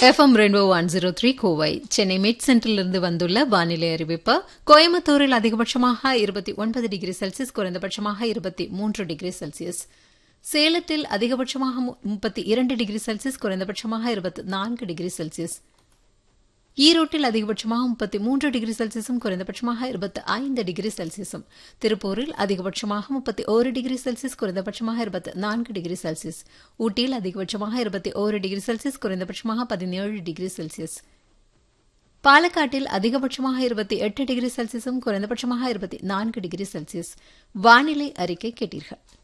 FM rainbow one zero three Kovai Chennai met சென்டரிலிருந்து வந்துள்ள வானிலை அறிவிப்பு கோயம்புத்தூரில் அதிகபட்சமாக இருபத்தி ஒன்பது டிகிரி செல்சியஸ் குறைந்தபட்சமாக இருபத்தி மூன்று டிகிரி செல்சியஸ் சேலத்தில் அதிகபட்சமாக முப்பத்தி இரண்டு டிகிரி செல்சியஸ் குறைந்தபட்சமாக இருபத்தி நான்கு டிகிரி செல்சியஸ் ஈரோட்டில் அதிகபட்சமாக முப்பத்தி மூன்று டிகிரி செல்சியஸும் குறைந்தபட்சமாக இருபத்தி ஐந்து டிகிரி செல்சியஸும் திருப்பூரில் அதிகபட்சமாக முப்பத்தி ஒரு டிகிரி செல்சியஸ் குறைந்தபட்சமாக இருபத்தி நான்கு டிகிரி செல்சியஸ் ஊட்டியில் அதிகபட்சமாக இருபத்தி ஒரு டிகிரி செல்சியஸ் குறைந்தபட்சமாக பதினேழு டிகிரி செல்சியஸ் பாலக்காட்டில் அதிகபட்சமாக இருபத்தி எட்டு டிகிரி செல்சியஸும் குறைந்தபட்சமாக இருபத்தி நான்கு டிகிரி செல்சியஸ் வானிலை அறிக்கை கேட்டீர்கள்